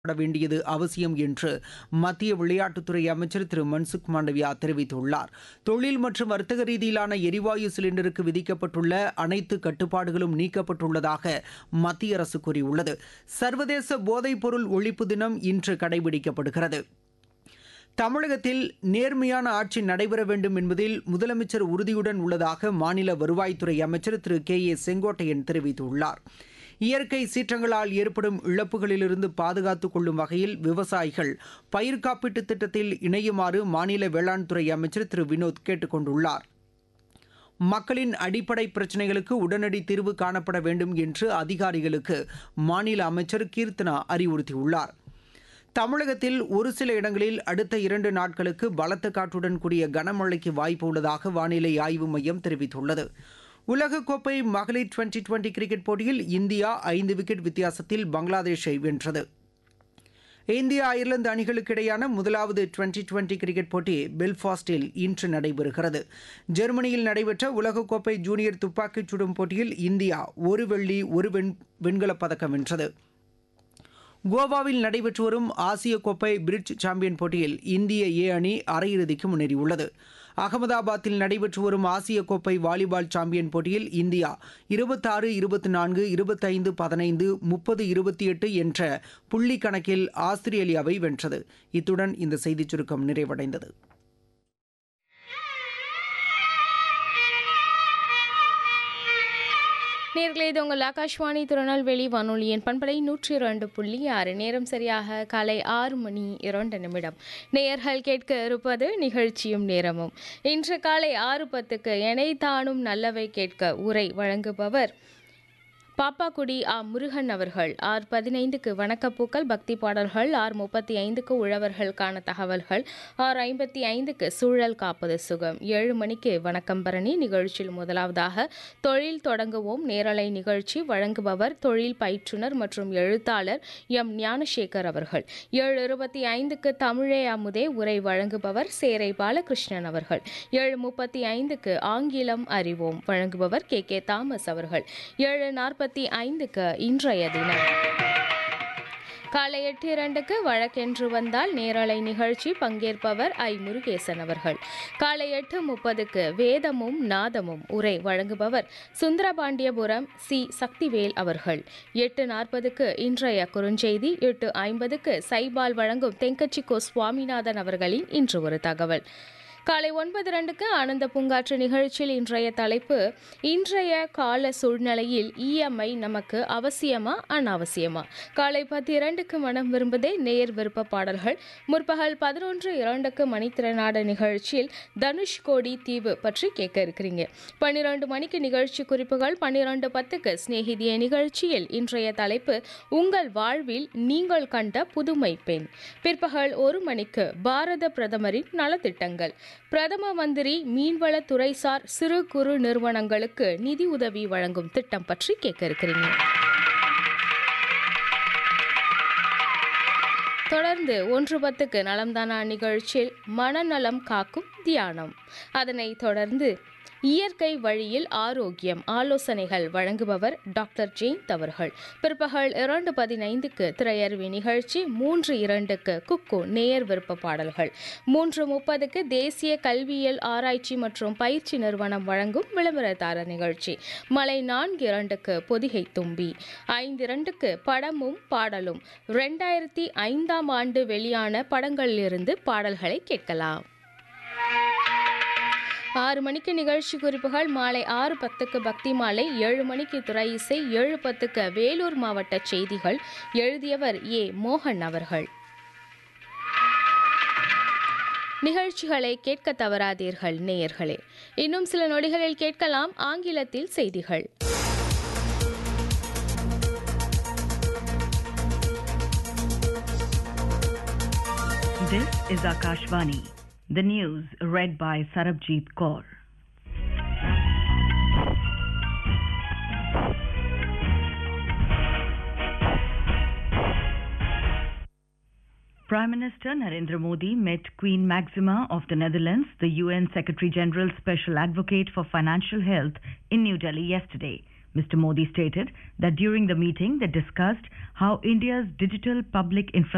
பட வேண்டியது அவசியம் என்று மத்திய விளையாட்டுத்துறை அமைச்சர் திரு மன்சுக் மாண்டவியா தெரிவித்துள்ளார் தொழில் மற்றும் வர்த்தக ரீதியிலான எரிவாயு சிலிண்டருக்கு விதிக்கப்பட்டுள்ள அனைத்து கட்டுப்பாடுகளும் நீக்கப்பட்டுள்ளதாக மத்திய அரசு கூறியுள்ளது சர்வதேச போதைப்பொருள் ஒழிப்பு தினம் இன்று கடைபிடிக்கப்படுகிறது தமிழகத்தில் நேர்மையான ஆட்சி நடைபெற வேண்டும் என்பதில் முதலமைச்சர் உறுதியுடன் உள்ளதாக மாநில வருவாய்த்துறை அமைச்சர் திரு கே ஏ செங்கோட்டையன் தெரிவித்துள்ளார் இயற்கை சீற்றங்களால் ஏற்படும் இழப்புகளிலிருந்து பாதுகாத்துக் கொள்ளும் வகையில் விவசாயிகள் பயிர் காப்பீட்டுத் திட்டத்தில் இணையுமாறு மாநில வேளாண் துறை அமைச்சர் திரு வினோத் கேட்டுக் கொண்டுள்ளார் மக்களின் அடிப்படை பிரச்சினைகளுக்கு உடனடி தீர்வு காணப்பட வேண்டும் என்று அதிகாரிகளுக்கு மாநில அமைச்சர் கீர்த்தனா அறிவுறுத்தியுள்ளார் தமிழகத்தில் ஒரு சில இடங்களில் அடுத்த இரண்டு நாட்களுக்கு பலத்த காற்றுடன் கூடிய கனமழைக்கு வாய்ப்பு உள்ளதாக வானிலை ஆய்வு மையம் தெரிவித்துள்ளது உலகக்கோப்பை மகளிர் டுவெண்டி டுவெண்டி கிரிக்கெட் போட்டியில் இந்தியா ஐந்து விக்கெட் வித்தியாசத்தில் பங்களாதேஷை வென்றது இந்தியா அயர்லாந்து அணிகளுக்கு இடையான முதலாவது டுவெண்டி டுவெண்டி கிரிக்கெட் போட்டி பெல்ஃபாஸ்டில் இன்று நடைபெறுகிறது ஜெர்மனியில் நடைபெற்ற உலகக்கோப்பை ஜூனியர் துப்பாக்கிச் சுடும் போட்டியில் இந்தியா ஒரு வெள்ளி ஒரு வெண் வெண்கலப் பதக்கம் வென்றது கோவாவில் நடைபெற்று வரும் ஆசிய கோப்பை பிரிட்ஜ் சாம்பியன் போட்டியில் இந்திய ஏ அணி அரையிறுதிக்கு முன்னேறியுள்ளது அகமதாபாத்தில் நடைபெற்று வரும் ஆசிய கோப்பை வாலிபால் சாம்பியன் போட்டியில் இந்தியா இருபத்தாறு இருபத்தி நான்கு இருபத்தைந்து பதினைந்து முப்பது இருபத்தி எட்டு என்ற புள்ளி கணக்கில் ஆஸ்திரேலியாவை வென்றது இத்துடன் இந்த செய்திச் சுருக்கம் நிறைவடைந்தது நேர்களே இது உங்கள் ஆகாஷ்வாணி திருநெல்வேலி வானொலியின் பண்பலை நூற்றி இரண்டு புள்ளி ஆறு நேரம் சரியாக காலை ஆறு மணி இரண்டு நிமிடம் நேயர்கள் கேட்க இருப்பது நிகழ்ச்சியும் நேரமும் இன்று காலை ஆறு பத்துக்கு எனை தானும் நல்லவை கேட்க உரை வழங்குபவர் பாப்பாக்குடி ஆ முருகன் அவர்கள் ஆர் பதினைந்துக்கு வணக்கப்பூக்கள் பக்தி பாடல்கள் ஆர் முப்பத்தி ஐந்துக்கு உழவர்களுக்கான தகவல்கள் ஆர் ஐம்பத்தி ஐந்துக்கு சூழல் காப்பது சுகம் ஏழு மணிக்கு வணக்கம் பரணி நிகழ்ச்சியில் முதலாவதாக தொழில் தொடங்குவோம் நேரலை நிகழ்ச்சி வழங்குபவர் தொழில் பயிற்றுனர் மற்றும் எழுத்தாளர் எம் ஞானசேகர் அவர்கள் ஏழு இருபத்தி ஐந்துக்கு தமிழே அமுதே உரை வழங்குபவர் சேரை பாலகிருஷ்ணன் அவர்கள் ஏழு முப்பத்தி ஐந்துக்கு ஆங்கிலம் அறிவோம் வழங்குபவர் கே கே தாமஸ் அவர்கள் ஏழு நாற்பத்தி ஐந்துக்கு இன்றைய தினம் காலை எட்டு இரண்டுக்கு வழக்கென்று வந்தால் நேரலை நிகழ்ச்சி பங்கேற்பவர் ஐ முருகேசன் அவர்கள் காலை எட்டு முப்பதுக்கு வேதமும் நாதமும் உரை வழங்குபவர் சுந்தரபாண்டியபுரம் சி சக்திவேல் அவர்கள் எட்டு நாற்பதுக்கு இன்றைய குறுஞ்செய்தி எட்டு ஐம்பதுக்கு சைபால் வழங்கும் தெங்கச்சி கோ சுவாமிநாதன் அவர்களின் இன்று ஒரு தகவல் காலை ஒன்பது ரெண்டுக்கு ஆனந்த பூங்காற்று நிகழ்ச்சியில் இன்றைய தலைப்பு இன்றைய கால சூழ்நிலையில் இஎம்ஐ நமக்கு அவசியமா அனாவசியமா காலை பத்து இரண்டுக்கு மனம் விரும்புதே நேர் விருப்ப பாடல்கள் முற்பகல் பதினொன்று இரண்டுக்கு மணித்திறனாட நிகழ்ச்சியில் தனுஷ் கோடி தீவு பற்றி கேட்க இருக்கிறீங்க பன்னிரண்டு மணிக்கு நிகழ்ச்சி குறிப்புகள் பன்னிரண்டு பத்துக்கு சிநேகிதிய நிகழ்ச்சியில் இன்றைய தலைப்பு உங்கள் வாழ்வில் நீங்கள் கண்ட புதுமை பெண் பிற்பகல் ஒரு மணிக்கு பாரத பிரதமரின் நலத்திட்டங்கள் பிரதம மந்திரி மீன்வள துறைசார் சிறு குறு நிறுவனங்களுக்கு நிதி உதவி வழங்கும் திட்டம் பற்றி கேட்க இருக்கிறீங்க தொடர்ந்து ஒன்று பத்துக்கு நலம்தானா நிகழ்ச்சியில் மனநலம் காக்கும் தியானம் அதனைத் தொடர்ந்து இயற்கை வழியில் ஆரோக்கியம் ஆலோசனைகள் வழங்குபவர் டாக்டர் ஜெயந்த் அவர்கள் பிற்பகல் இரண்டு பதினைந்துக்கு திரையருவி நிகழ்ச்சி மூன்று இரண்டுக்கு குக்கு நேயர் விருப்ப பாடல்கள் மூன்று முப்பதுக்கு தேசிய கல்வியியல் ஆராய்ச்சி மற்றும் பயிற்சி நிறுவனம் வழங்கும் விளம்பரதார நிகழ்ச்சி மலை நான்கு இரண்டுக்கு பொதிகை தும்பி ஐந்து இரண்டுக்கு படமும் பாடலும் ரெண்டாயிரத்தி ஐந்தாம் ஆண்டு வெளியான படங்களிலிருந்து பாடல்களை கேட்கலாம் ஆறு மணிக்கு நிகழ்ச்சி குறிப்புகள் மாலை ஆறு பத்துக்கு பக்தி மாலை ஏழு மணிக்கு துறை இசை ஏழு பத்துக்கு வேலூர் மாவட்ட செய்திகள் எழுதியவர் ஏ மோகன் அவர்கள் நிகழ்ச்சிகளை கேட்க தவறாதீர்கள் நேயர்களே இன்னும் சில நொடிகளில் கேட்கலாம் ஆங்கிலத்தில் செய்திகள் This is Akashvani. The news read by Sarabjit Kaur. Prime Minister Narendra Modi met Queen Maxima of the Netherlands, the UN Secretary General's Special Advocate for Financial Health, in New Delhi yesterday. Mr. Modi stated that during the meeting they discussed how India's digital public infrastructure